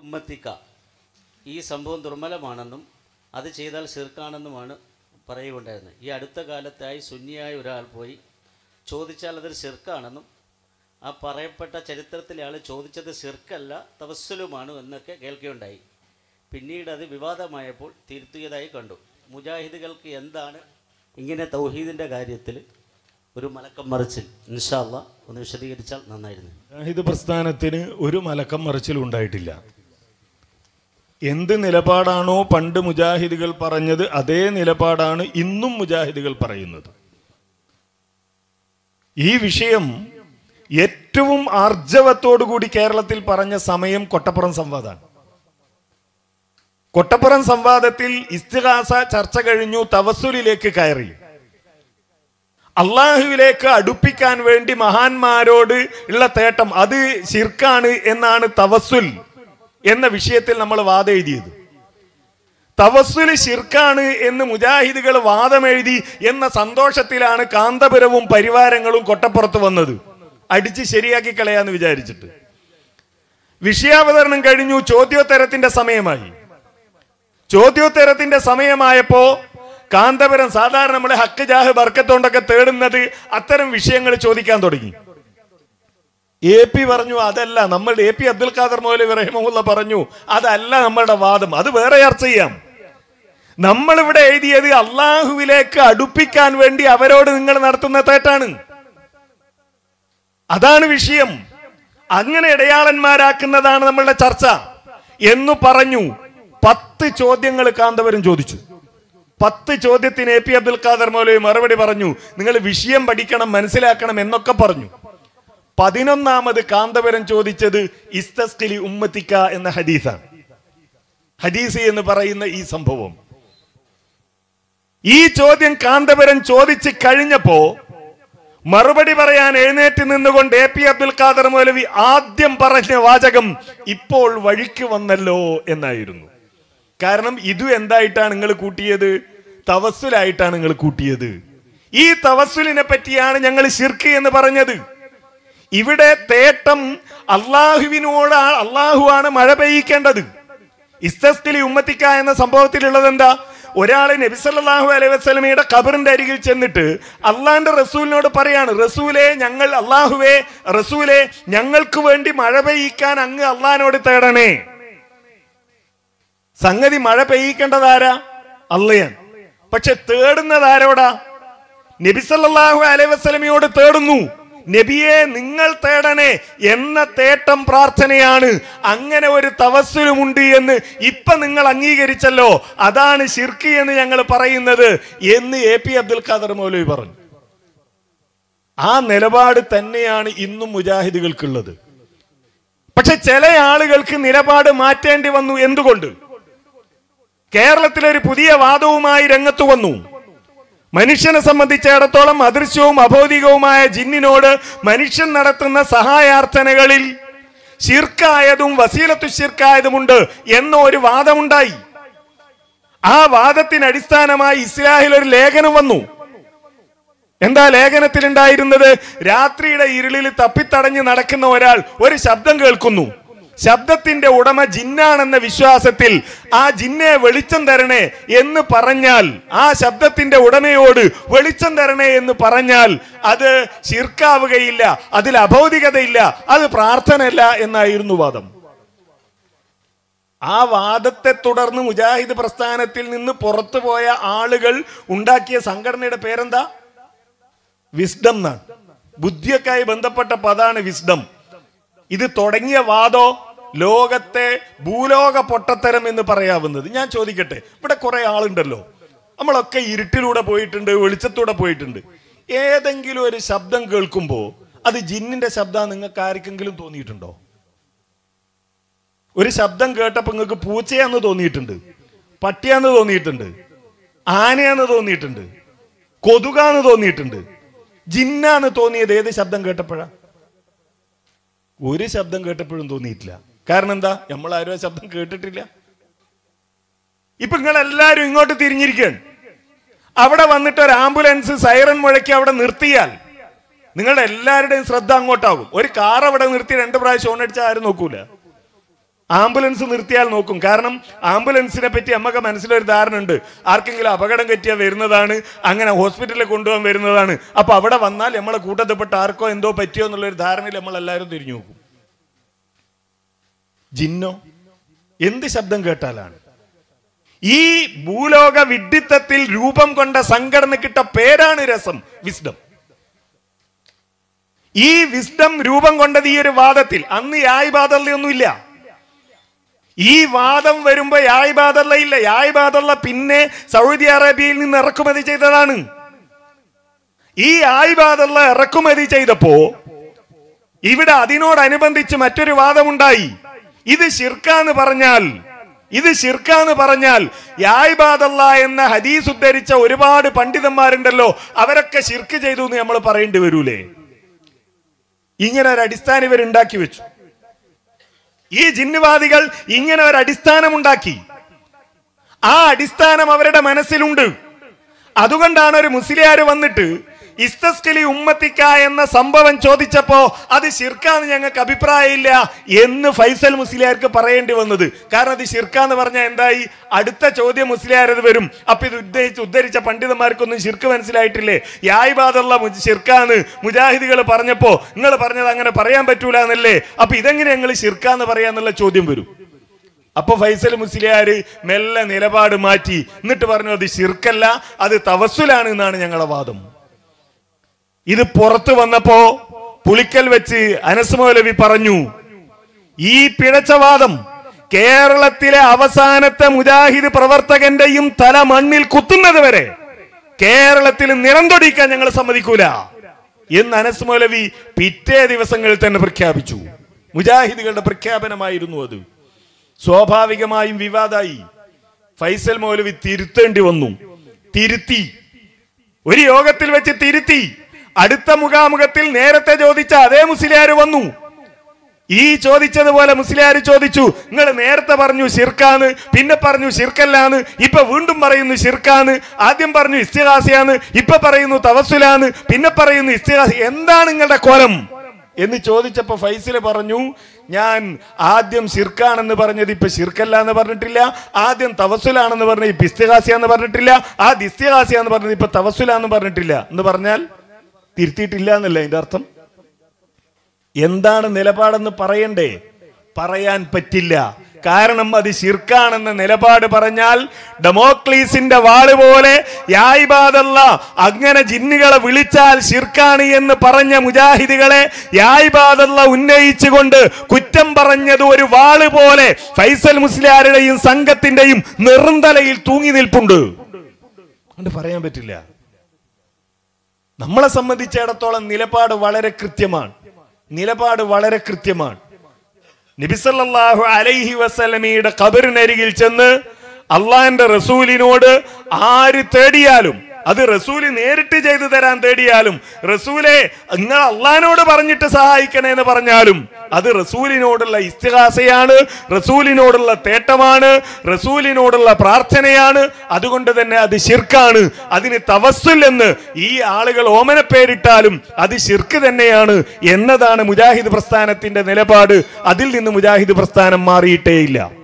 ഉമ്മത്തിക്ക ഈ സംഭവം ദുർബലമാണെന്നും അത് ചെയ്താൽ ശിർക്കാണെന്നുമാണ് പറയുകയുണ്ടായിരുന്നത് ഈ അടുത്ത കാലത്തായി സുന്നിയായ ഒരാൾ പോയി ചോദിച്ചാൽ അതൊരു ശിർക്കാണെന്നും ആ പറയപ്പെട്ട ചരിത്രത്തിലെ ആൾ ചോദിച്ചത് ശിർക്കല്ല തവസ്സലുമാണ് എന്നൊക്കെ കേൾക്കുകയുണ്ടായി പിന്നീട് അത് വിവാദമായപ്പോൾ തിരുത്തിയതായി കണ്ടു മുജാഹിദുകൾക്ക് എന്താണ് ഇങ്ങനെ തൗഹീദിൻ്റെ കാര്യത്തിൽ ഒരു മലക്കം മറിച്ചിൽ ഇൻഷാല്ല ഒന്ന് വിശദീകരിച്ചാൽ നന്നായിരുന്നു മുജാഹിദ് പ്രസ്ഥാനത്തിന് ഒരു മലക്കം മറിച്ചിലും ഉണ്ടായിട്ടില്ല എന്ത് നിലപാടാണോ പണ്ട് മുജാഹിദുകൾ പറഞ്ഞത് അതേ നിലപാടാണ് ഇന്നും മുജാഹിദുകൾ പറയുന്നത് ഈ വിഷയം ഏറ്റവും ആർജവത്തോടുകൂടി കേരളത്തിൽ പറഞ്ഞ സമയം കൊട്ടപ്പുറം സംവാദമാണ് കൊട്ടപ്പുറം സംവാദത്തിൽ ഇസ്തിഹാസ ചർച്ച കഴിഞ്ഞു തവസുലിലേക്ക് കയറി അള്ളാഹുവിലേക്ക് അടുപ്പിക്കാൻ വേണ്ടി മഹാന്മാരോട് ഉള്ള തേട്ടം അത് ശിർക്കാണ് എന്നാണ് തവസുൽ എന്ന വിഷയത്തിൽ നമ്മൾ വാദം എഴുതിയത് തവസുൽ ശിർക്കാണ് എന്ന് മുജാഹിദുകൾ വാദമെഴുതി എന്ന സന്തോഷത്തിലാണ് കാന്തപുരവും പരിവാരങ്ങളും കൊട്ടപ്പുറത്ത് വന്നത് അടിച്ച് ശരിയാക്കി കളയാന്ന് വിചാരിച്ചിട്ട് വിഷയാവതരണം കഴിഞ്ഞു ചോദ്യോത്തരത്തിന്റെ സമയമായി ചോദ്യോത്തരത്തിന്റെ സമയമായപ്പോ കാന്തപുരം സാധാരണ നമ്മളെ ഹക്ക് ജാഹ് ബർക്കത്തോണ്ടൊക്കെ തേടുന്നത് അത്തരം വിഷയങ്ങൾ ചോദിക്കാൻ തുടങ്ങി എ പി പറഞ്ഞു അതല്ല നമ്മൾ എ പി അബ്ദുൽ ഖാദർ മൗലവി റഹിമുള്ള പറഞ്ഞു അതല്ല നമ്മളുടെ വാദം അത് വേറെ ചർച്ച ചെയ്യാം നമ്മളിവിടെ എഴുതിയത് അള്ളാഹുവിലേക്ക് അടുപ്പിക്കാൻ വേണ്ടി അവരോട് നിങ്ങൾ നടത്തുന്ന തേട്ടാണ് അതാണ് വിഷയം അങ്ങനെ ഇടയാളന്മാരാക്കുന്നതാണ് നമ്മളുടെ ചർച്ച എന്ന് പറഞ്ഞു പത്ത് ചോദ്യങ്ങൾ കാന്തപുരം ചോദിച്ചു പത്ത് ചോദ്യത്തിന് എ പി അബ്ദുൽ ഖാദർ മൗലവി മറുപടി പറഞ്ഞു നിങ്ങൾ വിഷയം പഠിക്കണം മനസ്സിലാക്കണം എന്നൊക്കെ പറഞ്ഞു പതിനൊന്നാമത് കാന്തപുരം ചോദിച്ചത് ഇസ്തസ്കിലി ഉമ്മത്തിക്ക എന്ന ഹദീസാണ് ഹദീസ് എന്ന് പറയുന്ന ഈ സംഭവം ഈ ചോദ്യം കാന്തപുരം ചോദിച്ച് കഴിഞ്ഞപ്പോ മറുപടി പറയാൻ എഴുന്നേറ്റ് നിന്നുകൊണ്ട് എ പി അബ്ദുൽ ഖാദർ മൗലവി ആദ്യം പറഞ്ഞ വാചകം ഇപ്പോൾ വഴിക്ക് വന്നല്ലോ എന്നായിരുന്നു കാരണം ഇതു എന്തായിട്ടാണ് നിങ്ങൾ കൂട്ടിയത് തവസ്സുലായിട്ടാണ് നിങ്ങൾ കൂട്ടിയത് ഈ തവസ്സുലിനെ പറ്റിയാണ് ഞങ്ങൾ ശിർക്ക് എന്ന് പറഞ്ഞത് ഇവിടെ തേട്ടം അള്ളാഹുവിനോട് അള്ളാഹു ആണ് മഴ പെയ്യിക്കേണ്ടത് ഇസ്തസ്കിലി ഉമ്മത്തിക്ക എന്ന സംഭവത്തിലുള്ളത് എന്താ ഒരാള് നബിസല്ലാഹു അലൈഹി വസ്ലമയുടെ ഖബറിന്റെ അരികിൽ ചെന്നിട്ട് അള്ളാന്റെ റസൂലിനോട് പറയാണ് റസൂലെ ഞങ്ങൾ അള്ളാഹുവേ റസൂലെ ഞങ്ങൾക്ക് വേണ്ടി മഴ പെയ്യിക്കാൻ അങ്ങ് അള്ളഹാനോട് തേടണേ സംഗതി മഴ പെയ്യിക്കേണ്ടതാരാ അള്ളയാൻ പക്ഷെ തേടുന്നത് ആരോടാ നബിസല്ലാഹു അലൈഹി വസ്ലമയോട് തേടുന്നു നബിയെ നിങ്ങൾ തേടണേ എന്ന തേട്ടം പ്രാർത്ഥനയാണ് അങ്ങനെ ഒരു തവസ്സുലുമുണ്ട് എന്ന് ഇപ്പൊ നിങ്ങൾ അംഗീകരിച്ചല്ലോ അതാണ് ഷിർക്കി എന്ന് ഞങ്ങൾ പറയുന്നത് എന്ന് എ പി അബ്ദുൽ ഖാദർ മൗലവി പറഞ്ഞു ആ നിലപാട് തന്നെയാണ് ഇന്നും മുജാഹിദുകൾക്കുള്ളത് പക്ഷെ ചില ആളുകൾക്ക് നിലപാട് മാറ്റേണ്ടി വന്നു എന്തുകൊണ്ട് കേരളത്തിലൊരു പുതിയ വാദവുമായി രംഗത്ത് വന്നു മനുഷ്യനെ സംബന്ധിച്ചിടത്തോളം അദൃശ്യവും അഭൗതികവുമായ ജിന്നിനോട് മനുഷ്യൻ നടത്തുന്ന സഹായാർത്ഥനകളിൽ ശിർക്കായതും വസീലത്തു ശിർക്കായതുമുണ്ട് എന്ന ഒരു വാദമുണ്ടായി ആ വാദത്തിന് അടിസ്ഥാനമായി ഇസ്ലാഹിൽ ഒരു ലേഖനം വന്നു എന്താ ലേഖനത്തിൽ ഉണ്ടായിരുന്നത് രാത്രിയുടെ ഇരുളിൽ തപ്പിത്തടഞ്ഞ് നടക്കുന്ന ഒരാൾ ഒരു ശബ്ദം കേൾക്കുന്നു ശബ്ദത്തിന്റെ ഉടമ ജിന്നാണെന്ന വിശ്വാസത്തിൽ ആ ജിന്നെ വെളിച്ചം തരണേ എന്ന് പറഞ്ഞാൽ ആ ശബ്ദത്തിന്റെ ഉടമയോട് വെളിച്ചം തരണേ എന്ന് പറഞ്ഞാൽ അത് ശിർക്കാവുകയില്ല അതിൽ അഭൗതികതയില്ല അത് പ്രാർത്ഥനയല്ല എന്നായിരുന്നു വാദം ആ വാദത്തെ തുടർന്ന് മുജാഹിദ് പ്രസ്ഥാനത്തിൽ നിന്ന് പുറത്തുപോയ ആളുകൾ ഉണ്ടാക്കിയ സംഘടനയുടെ പേരെന്താ വിസ്ഡം എന്നാണ് ബുദ്ധിയൊക്കെയായി ബന്ധപ്പെട്ട പദാണ് വിസ്ഡം ഇത് തുടങ്ങിയ വാദോ ലോകത്തെ ഭൂലോക പൊട്ടത്തരം എന്ന് പറയാവുന്നത് ഞാൻ ചോദിക്കട്ടെ ഇവിടെ കുറെ ആളുണ്ടല്ലോ നമ്മളൊക്കെ ഇരുട്ടിലൂടെ പോയിട്ടുണ്ട് വെളിച്ചത്തൂടെ പോയിട്ടുണ്ട് ഏതെങ്കിലും ഒരു ശബ്ദം കേൾക്കുമ്പോൾ അത് ജിന്നിന്റെ ശബ്ദം നിങ്ങൾക്ക് ആർക്കെങ്കിലും തോന്നിയിട്ടുണ്ടോ ഒരു ശബ്ദം കേട്ടപ്പോൾ നിങ്ങൾക്ക് പൂച്ചയാന്ന് തോന്നിയിട്ടുണ്ട് പട്ടിയാന്ന് തോന്നിയിട്ടുണ്ട് ആനയാന്ന് തോന്നിയിട്ടുണ്ട് കൊതുകാന്ന് തോന്നിയിട്ടുണ്ട് ജിന്നാന്ന് തോന്നിയത് ഏത് ശബ്ദം കേട്ടപ്പോഴാ ഒരു ശബ്ദം കേട്ടപ്പോഴും തോന്നിയിട്ടില്ല കാരണം എന്താ നമ്മൾ ആരും ആ ശബ്ദം കേട്ടിട്ടില്ല ഇപ്പൊ നിങ്ങൾ എല്ലാരും ഇങ്ങോട്ട് തിരിഞ്ഞിരിക്കുകയാണ് അവിടെ വന്നിട്ട് ഒരു ആംബുലൻസ് സൈറൻ മുഴക്കി അവിടെ നിർത്തിയാൽ നിങ്ങളുടെ എല്ലാവരുടെയും ശ്രദ്ധ അങ്ങോട്ടാകും ഒരു കാർ അവിടെ നിർത്തി രണ്ട് പ്രാവശ്യം ഓണടിച്ചാൽ ആരും നോക്കൂല ആംബുലൻസ് നിർത്തിയാൽ നോക്കും കാരണം ആംബുലൻസിനെ പറ്റി നമുക്ക് മനസ്സിലൊരു ധാരണ ഉണ്ട് ആർക്കെങ്കിലും അപകടം പറ്റിയാൽ വരുന്നതാണ് അങ്ങനെ ഹോസ്പിറ്റലിൽ കൊണ്ടുപോകാൻ വരുന്നതാണ് അപ്പൊ അവിടെ വന്നാൽ നമ്മളെ കൂട്ടത്തിൽപ്പെട്ട ആർക്കോ എന്തോ പറ്റിയോ എന്നുള്ളൊരു ധാരണയിൽ നമ്മൾ എല്ലാവരും തിരിഞ്ഞു നോക്കും ജിന്നോ എന്ത് ശബ്ദം കേട്ടാലാണ് ഈ ഭൂലോക വിഡ്ഢിത്തത്തിൽ രൂപം കൊണ്ട സംഘടനക്കിട്ട പേരാണ് രസം വിസ്ഡം ഈ വിസ്ഡം രൂപം കൊണ്ടത് ഈ ഒരു വാദത്തിൽ അന്ന് യായ് ബാദല്ലയൊന്നുമില്ല ഈ വാദം വരുമ്പോ യായ് ബാദല്ല ഇല്ല യായ് ബാദല്ല പിന്നെ സൗദി അറേബ്യയിൽ നിന്ന് ഇറക്കുമതി ചെയ്തതാണ് ഈ യായ് ബാദല്ല ഇറക്കുമതി ചെയ്തപ്പോ ഇവിടെ അതിനോടനുബന്ധിച്ച് മറ്റൊരു വാദമുണ്ടായി ഇത് ഷിർക്കാന്ന് പറഞ്ഞാൽ ഇത് ഷിർക്കാന്ന് പറഞ്ഞാൽ യായ്ബാദല്ല എന്ന ഹദീസ് ഉദ്ധരിച്ച ഒരുപാട് പണ്ഡിതന്മാരുണ്ടല്ലോ അവരൊക്കെ ഷിർക്ക് ചെയ്തു എന്ന് നമ്മൾ പറയേണ്ടി വരൂലേ ഇങ്ങനെ ഒരു അടിസ്ഥാനം ഇവർ ഉണ്ടാക്കി വെച്ചു ഈ ജിന്നുവാദികൾ ഇങ്ങനെ ഒരു അടിസ്ഥാനം ഉണ്ടാക്കി ആ അടിസ്ഥാനം അവരുടെ മനസ്സിലുണ്ട് അതുകൊണ്ടാണ് ഒരു മുസ്ലിയാർ വന്നിട്ട് ഇസ്തസ്കലി ഉമ്മത്തിക്ക എന്ന സംഭവം ചോദിച്ചപ്പോ അത് ശിർക്കാന്ന് ഞങ്ങൾക്ക് അഭിപ്രായമില്ല എന്ന് ഫൈസൽ മുസ്ലിയാർക്ക് പറയേണ്ടി വന്നത് കാരണം അത് ശിർക്കാന്ന് പറഞ്ഞാൽ എന്തായി അടുത്ത ചോദ്യം മുസ്ലിയാർ അത് വരും അപ്പൊ ഇത് ഉദ്ധരിച്ച് ഉദ്ധരിച്ച പണ്ഡിതന്മാർക്കൊന്നും ശിർക്ക് മനസ്സിലായിട്ടില്ലേ യായ്ബാദുള്ള ശിർക്കാന്ന് മുജാഹിദികൾ പറഞ്ഞപ്പോ നിങ്ങൾ പറഞ്ഞത് അങ്ങനെ പറയാൻ പറ്റൂല എന്നല്ലേ അപ്പൊ ഇതെങ്ങനെ ഞങ്ങൾ ശിർക്കാന്ന് പറയാന്നുള്ള ചോദ്യം വരും അപ്പൊ ഫൈസൽ മുസ്ലിയാര് മെല്ലെ നിലപാട് മാറ്റി എന്നിട്ട് പറഞ്ഞു അത് ശിർക്കല്ല അത് തവസുലാണ് എന്നാണ് ഞങ്ങളുടെ വാദം ഇത് പുറത്തു വന്നപ്പോ പുളിക്കൽ വെച്ച് അനസ് മൗലവി പറഞ്ഞു ഈ പിഴച്ചവാദം കേരളത്തിലെ അവസാനത്തെ മുജാഹിദ് പ്രവർത്തകന്റെയും തല മണ്ണിൽ കുത്തുന്നത് വരെ കേരളത്തിൽ നിറന്തൊടിക്കാൻ ഞങ്ങൾ സമ്മതിക്കൂല എന്ന് അനസ് മൗലവി പിറ്റേ ദിവസങ്ങളിൽ തന്നെ പ്രഖ്യാപിച്ചു മുജാഹിദുകളുടെ പ്രഖ്യാപനമായിരുന്നു അത് സ്വാഭാവികമായും വിവാദായി ഫൈസൽ മൗലവി തിരുത്തേണ്ടി വന്നു തിരുത്തി ഒരു യോഗത്തിൽ വെച്ച് തിരുത്തി അടുത്ത മുഖാമുഖത്തിൽ നേരത്തെ ചോദിച്ച അതേ മുസ്ലിയാർ വന്നു ഈ ചോദിച്ചതുപോലെ മുസ്ലിയാർ ചോദിച്ചു നിങ്ങൾ നേരത്തെ പറഞ്ഞു ഷിർക്കാന്ന് പിന്നെ പറഞ്ഞു ഷിർക്കല്ലാന്ന് ഇപ്പൊ വീണ്ടും പറയുന്നു ഷിർക്കാന്ന് ആദ്യം പറഞ്ഞു ഇസ്തിഹാസിയാന്ന് ഇപ്പൊ പറയുന്നു തവസുലാന്ന് പിന്നെ പറയുന്നു ഇസ്തിഹാസി എന്താണ് നിങ്ങളുടെ കോലം എന്ന് ചോദിച്ചപ്പോ ഫൈസില് പറഞ്ഞു ഞാൻ ആദ്യം ഷിർക്കാണെന്ന് പറഞ്ഞത് ഇപ്പൊ ഷിർക്കല്ല എന്ന് പറഞ്ഞിട്ടില്ല ആദ്യം തവസുലാണെന്ന് പറഞ്ഞത് ഇപ്പൊ ഇസ്തിഹാസിയാന്ന് പറഞ്ഞിട്ടില്ല ആ ഇസ്തിഹാസിയാന്ന് പറഞ്ഞത് ഇപ്പൊ തവസുലാന്ന് പറഞ്ഞിട്ടില്ല എന്ന് പറഞ്ഞാൽ തിരുത്തിയിട്ടില്ല എന്നല്ലേ അതിന്റെ അർത്ഥം എന്താണ് നിലപാടെന്ന് പറയണ്ടേ പറയാൻ പറ്റില്ല കാരണം അത് ശിർക്കാണെന്ന നിലപാട് പറഞ്ഞാൽ ഡെമോക്ലീസിന്റെ വാള് പോലെ യായ്ബാദല്ല അങ്ങനെ ജിന്നുകളെ വിളിച്ചാൽ ശിർക്കാണ് എന്ന് പറഞ്ഞ മുജാഹിദുകളെ യായ്ബാദല്ല ഉന്നയിച്ചുകൊണ്ട് കുറ്റം പറഞ്ഞത് ഒരു വാള് പോലെ ഫൈസൽ മുസ്ലിയാരുടെയും സംഘത്തിന്റെയും നെറുന്തലയിൽ തൂങ്ങി നിൽപ്പുണ്ട് അതുകൊണ്ട് പറയാൻ പറ്റില്ല നമ്മളെ സംബന്ധിച്ചിടത്തോളം നിലപാട് വളരെ കൃത്യമാണ് നിലപാട് വളരെ കൃത്യമാണ് നബിസല്ലാഹു അലൈഹി വസല്ലമയുടെ ഖബറിനരികിൽ ചെന്ന് അള്ളാഹിന്റെ റസൂലിനോട് ആര് തേടിയാലും അത് റസൂല് നേരിട്ട് ചെയ്തു തരാൻ തേടിയാലും റസൂലെ നിങ്ങൾ അള്ളഹാനോട് പറഞ്ഞിട്ട് സഹായിക്കണേ എന്ന് പറഞ്ഞാലും അത് റസൂലിനോടുള്ള ഇസ്തിഹാസയാണ് റസൂലിനോടുള്ള തേട്ടമാണ് റസൂലിനോടുള്ള പ്രാർത്ഥനയാണ് അതുകൊണ്ട് തന്നെ അത് ശിർക്കാണ് അതിന് തവസ്സുൽ എന്ന് ഈ ആളുകൾ ഓമന പേരിട്ടാലും അത് ശിർക്ക് തന്നെയാണ് എന്നതാണ് മുജാഹിദ് പ്രസ്ഥാനത്തിന്റെ നിലപാട് അതിൽ നിന്ന് മുജാഹിദ് പ്രസ്ഥാനം മാറിയിട്ടേയില്ല